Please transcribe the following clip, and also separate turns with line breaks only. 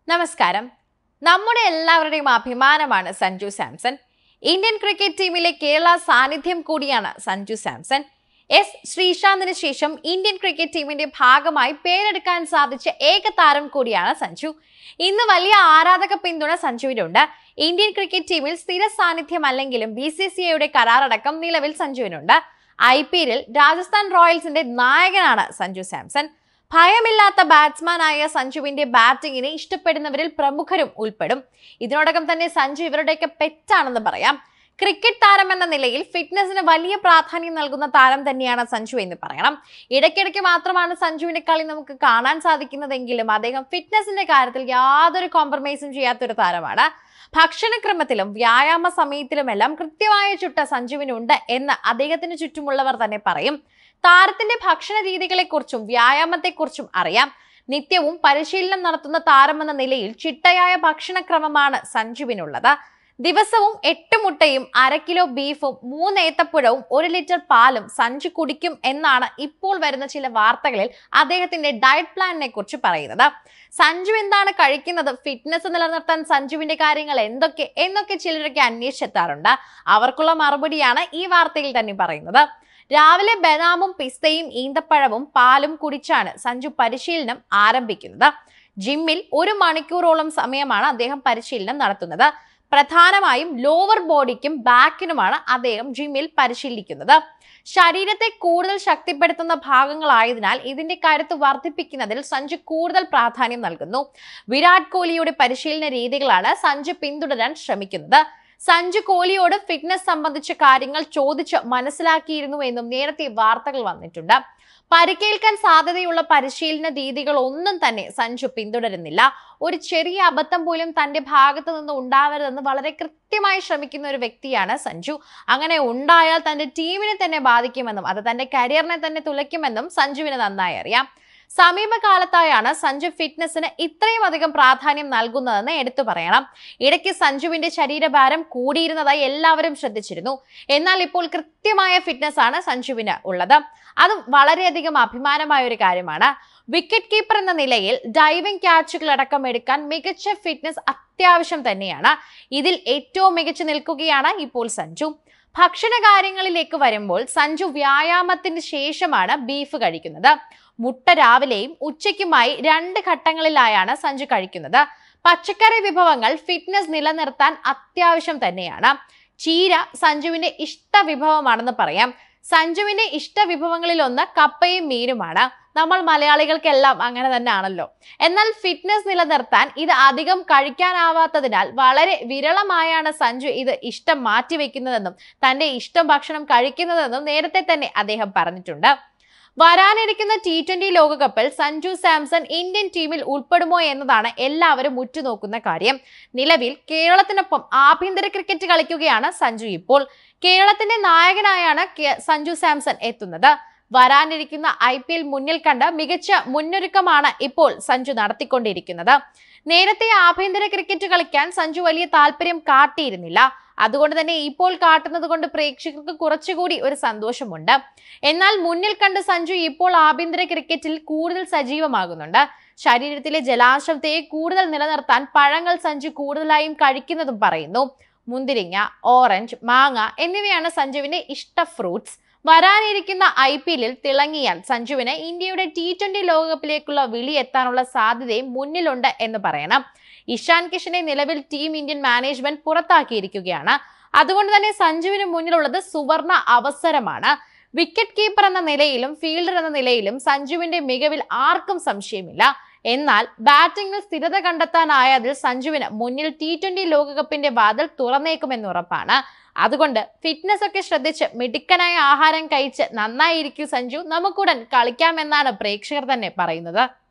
നമസ്കാരം നമ്മുടെ എല്ലാവരുടെയും അഭിമാനമാണ് സഞ്ജു സാംസൺ ഇന്ത്യൻ ക്രിക്കറ്റ് ടീമിലെ കേരള സാന്നിധ്യം കൂടിയാണ് സഞ്ജു സാംസൺ എസ് ശ്രീശാന്തിന് ശേഷം ഇന്ത്യൻ ക്രിക്കറ്റ് ടീമിന്റെ ഭാഗമായി പേരെടുക്കാൻ സാധിച്ച ഏക താരം കൂടിയാണ് സഞ്ജു ഇന്ന് വലിയ ആരാധക പിന്തുണ സഞ്ജുവിനുണ്ട് ഇന്ത്യൻ ക്രിക്കറ്റ് ടീമിൽ സ്ഥിര സാന്നിധ്യമല്ലെങ്കിലും ബി സി സി ഐയുടെ കരാറടക്കം നിലവിൽ സഞ്ജുവിനുണ്ട് ഐ പി എല്ലിൽ രാജസ്ഥാൻ റോയൽസിന്റെ നായകനാണ് സഞ്ജു സാംസൺ ഭയമില്ലാത്ത ബാറ്റ്സ്മാനായ സഞ്ജുവിന്റെ ബാറ്റിങ്ങിനെ ഇഷ്ടപ്പെടുന്നവരിൽ പ്രമുഖരും ഉൾപ്പെടും ഇതിനോടകം തന്നെ സഞ്ജു ഇവരുടെയൊക്കെ പെറ്റാണെന്ന് പറയാം ക്രിക്കറ്റ് താരം എന്ന നിലയിൽ ഫിറ്റ്നസിന് വലിയ പ്രാധാന്യം നൽകുന്ന താരം തന്നെയാണ് സഞ്ജു എന്ന് പറയണം ഇടയ്ക്കിടയ്ക്ക് മാത്രമാണ് സഞ്ജുവിന്റെ കളി നമുക്ക് കാണാൻ സാധിക്കുന്നതെങ്കിലും അദ്ദേഹം ഫിറ്റ്നസിന്റെ കാര്യത്തിൽ യാതൊരു കോംപ്രമൈസും ചെയ്യാത്തൊരു താരമാണ് ഭക്ഷണക്രമത്തിലും വ്യായാമ സമയത്തിലുമെല്ലാം കൃത്യമായ ചുട്ട സഞ്ജുവിനുണ്ട് എന്ന് അദ്ദേഹത്തിന് ചുറ്റുമുള്ളവർ തന്നെ പറയും താരത്തിന്റെ ഭക്ഷണ രീതികളെക്കുറിച്ചും വ്യായാമത്തെക്കുറിച്ചും അറിയാം നിത്യവും പരിശീലനം നടത്തുന്ന താരമെന്ന നിലയിൽ ചിട്ടയായ ഭക്ഷണക്രമമാണ് സഞ്ജുവിനുള്ളത് ദിവസവും എട്ട് മുട്ടയും അര കിലോ ബീഫും മൂന്ന് ഏത്തപ്പഴവും ഒരു ലിറ്റർ പാലും സഞ്ജു കുടിക്കും എന്നാണ് ഇപ്പോൾ വരുന്ന ചില വാർത്തകളിൽ അദ്ദേഹത്തിന്റെ ഡയറ്റ് പ്ലാനിനെ കുറിച്ച് പറയുന്നത് സഞ്ജു എന്താണ് കഴിക്കുന്നത് ഫിറ്റ്നസ് നിലനിർത്താൻ സഞ്ജുവിന്റെ കാര്യങ്ങൾ എന്തൊക്കെ എന്നൊക്കെ ചിലരൊക്കെ അന്വേഷിച്ചെത്താറുണ്ട് അവർക്കുള്ള മറുപടിയാണ് ഈ വാർത്തയിൽ തന്നെ പറയുന്നത് രാവിലെ ബദാമും പിസ്തയും ഈന്തപ്പഴവും പാലും കുടിച്ചാണ് സഞ്ജു പരിശീലനം ആരംഭിക്കുന്നത് ജിമ്മിൽ ഒരു മണിക്കൂറോളം സമയമാണ് അദ്ദേഹം പരിശീലനം നടത്തുന്നത് പ്രധാനമായും ലോവർ ബോഡിക്കും ബാക്കിനുമാണ് അദ്ദേഹം ജിമ്മിൽ പരിശീലിക്കുന്നത് ശരീരത്തെ കൂടുതൽ ശക്തിപ്പെടുത്തുന്ന ഭാഗങ്ങളായതിനാൽ ഇതിന്റെ കരുത്ത് വർദ്ധിപ്പിക്കുന്നതിൽ സഞ്ജു കൂടുതൽ പ്രാധാന്യം നൽകുന്നു വിരാട് കോഹ്ലിയുടെ പരിശീലന രീതികളാണ് സഞ്ജു പിന്തുടരാൻ ശ്രമിക്കുന്നത് സഞ്ജു കോഹ്ലിയോട് ഫിറ്റ്നസ് സംബന്ധിച്ച കാര്യങ്ങൾ ചോദിച്ച് മനസ്സിലാക്കിയിരുന്നു എന്നും നേരത്തെ വാർത്തകൾ വന്നിട്ടുണ്ട് പരിക്കേൽക്കാൻ സാധ്യതയുള്ള പരിശീലന രീതികൾ ഒന്നും തന്നെ സഞ്ജു പിന്തുടരുന്നില്ല ഒരു ചെറിയ അബദ്ധം പോലും തന്റെ ഭാഗത്തു നിന്ന് ഉണ്ടാവരുതെന്ന് വളരെ കൃത്യമായി ശ്രമിക്കുന്ന ഒരു വ്യക്തിയാണ് സഞ്ജു അങ്ങനെ ഉണ്ടായാൽ തന്റെ ടീമിനെ തന്നെ ബാധിക്കുമെന്നും അത് തന്റെ കരിയറിനെ തന്നെ തുലയ്ക്കുമെന്നും സഞ്ജുവിന് നന്നായി അറിയാം സമീപകാലത്തായാണ് സഞ്ജു ഫിറ്റ്നസിന് ഇത്രയും അധികം പ്രാധാന്യം നൽകുന്നതെന്ന് എടുത്തു പറയണം ഇടയ്ക്ക് സഞ്ജുവിന്റെ ശരീരഭാരം കൂടിയിരുന്നതായി എല്ലാവരും ശ്രദ്ധിച്ചിരുന്നു എന്നാൽ ഇപ്പോൾ കൃത്യമായ ഫിറ്റ്നസ് ആണ് സഞ്ജുവിന് ഉള്ളത് അതും വളരെയധികം അഭിമാനമായ ഒരു കാര്യമാണ് വിക്കറ്റ് കീപ്പർ എന്ന നിലയിൽ ഡൈവിംഗ് ക്യാച്ചുകൾ അടക്കം എടുക്കാൻ മികച്ച ഫിറ്റ്നസ് അത്യാവശ്യം തന്നെയാണ് ഇതിൽ ഏറ്റവും മികച്ചു നിൽക്കുകയാണ് ഇപ്പോൾ സഞ്ജു ഭക്ഷണ കാര്യങ്ങളിലേക്ക് വരുമ്പോൾ സഞ്ജു വ്യായാമത്തിന് ശേഷമാണ് ബീഫ് കഴിക്കുന്നത് മുട്ട രാവിലെയും ഉച്ചയ്ക്കുമായി രണ്ട് ഘട്ടങ്ങളിലായാണ് സഞ്ജു കഴിക്കുന്നത് പച്ചക്കറി വിഭവങ്ങൾ ഫിറ്റ്നസ് നിലനിർത്താൻ അത്യാവശ്യം തന്നെയാണ് ചീര സഞ്ജുവിന്റെ ഇഷ്ട വിഭവമാണെന്ന് പറയാം സഞ്ജുവിന്റെ ഇഷ്ട വിഭവങ്ങളിൽ ഒന്ന് കപ്പയും മീനുമാണ് നമ്മൾ മലയാളികൾക്കെല്ലാം അങ്ങനെ തന്നെ ആണല്ലോ എന്നാൽ ഫിറ്റ്നസ് നിലനിർത്താൻ ഇത് അധികം കഴിക്കാനാവാത്തതിനാൽ വളരെ വിരളമായാണ് സഞ്ജു ഇത് ഇഷ്ടം മാറ്റിവെക്കുന്നതെന്നും തന്റെ ഇഷ്ടം ഭക്ഷണം കഴിക്കുന്നതെന്നും നേരത്തെ തന്നെ അദ്ദേഹം പറഞ്ഞിട്ടുണ്ട് വരാനിരിക്കുന്ന ടി ട്വന്റി ലോകകപ്പിൽ സഞ്ജു സാംസൺ ഇന്ത്യൻ ടീമിൽ ഉൾപ്പെടുമോ എന്നതാണ് എല്ലാവരും ഉറ്റുനോക്കുന്ന കാര്യം നിലവിൽ കേരളത്തിനൊപ്പം ആഭ്യന്തര ക്രിക്കറ്റ് കളിക്കുകയാണ് സഞ്ജു ഇപ്പോൾ കേരളത്തിന്റെ നായകനായാണ് കെ- സഞ്ജു സാംസൺ എത്തുന്നത് വരാനിരിക്കുന്ന ഐ പി എൽ മുന്നിൽ കണ്ട് മികച്ച മുന്നൊരുക്കമാണ് ഇപ്പോൾ സഞ്ജു നടത്തിക്കൊണ്ടിരിക്കുന്നത് നേരത്തെ ആഭ്യന്തര ക്രിക്കറ്റ് കളിക്കാൻ സഞ്ജു വലിയ താല്പര്യം കാട്ടിയിരുന്നില്ല അതുകൊണ്ട് തന്നെ ഇപ്പോൾ കാട്ടുന്നത് കൊണ്ട് പ്രേക്ഷകർക്ക് കുറച്ചുകൂടി ഒരു സന്തോഷമുണ്ട് എന്നാൽ മുന്നിൽ കണ്ട് സഞ്ജു ഇപ്പോൾ ആഭ്യന്തര ക്രിക്കറ്റിൽ കൂടുതൽ സജീവമാകുന്നുണ്ട് ശരീരത്തിലെ ജലാംശത്തെ കൂടുതൽ നിലനിർത്താൻ പഴങ്ങൾ സഞ്ജു കൂടുതലായും കഴിക്കുന്നതും പറയുന്നു മുന്തിരിങ്ങ ഓറഞ്ച് മാങ്ങ എന്നിവയാണ് സഞ്ജുവിന്റെ ഇഷ്ട ഫ്രൂട്ട്സ് വരാനിരിക്കുന്ന ഐ പി എല്ലിൽ തിളങ്ങിയാൽ സഞ്ജുവിന് ഇന്ത്യയുടെ ടി ട്വന്റി ലോകകപ്പിലേക്കുള്ള വിളി എത്താനുള്ള സാധ്യതയും മുന്നിലുണ്ട് എന്ന് പറയണം ഇഷാൻ കിഷനെ നിലവിൽ ടീം ഇന്ത്യൻ മാനേജ്മെന്റ് പുറത്താക്കിയിരിക്കുകയാണ് അതുകൊണ്ട് തന്നെ സഞ്ജുവിന് മുന്നിലുള്ളത് സുവർണ അവസരമാണ് വിക്കറ്റ് കീപ്പർ എന്ന നിലയിലും ഫീൽഡർ എന്ന നിലയിലും സഞ്ജുവിന്റെ മികവിൽ ആർക്കും സംശയമില്ല എന്നാൽ ബാറ്റിംഗിൽ സ്ഥിരത കണ്ടെത്താനായതിൽ സഞ്ജുവിന് മുന്നിൽ ടി ട്വന്റി ലോകകപ്പിന്റെ വാതിൽ തുറന്നേക്കുമെന്ന് ഉറപ്പാണ് അതുകൊണ്ട് ഫിറ്റ്നസ് ഒക്കെ ശ്രദ്ധിച്ച് മിടുക്കനായ ആഹാരം കഴിച്ച് നന്നായിരിക്കും സഞ്ജു നമുക്കുടൻ കളിക്കാമെന്നാണ് പ്രേക്ഷകർ തന്നെ പറയുന്നത്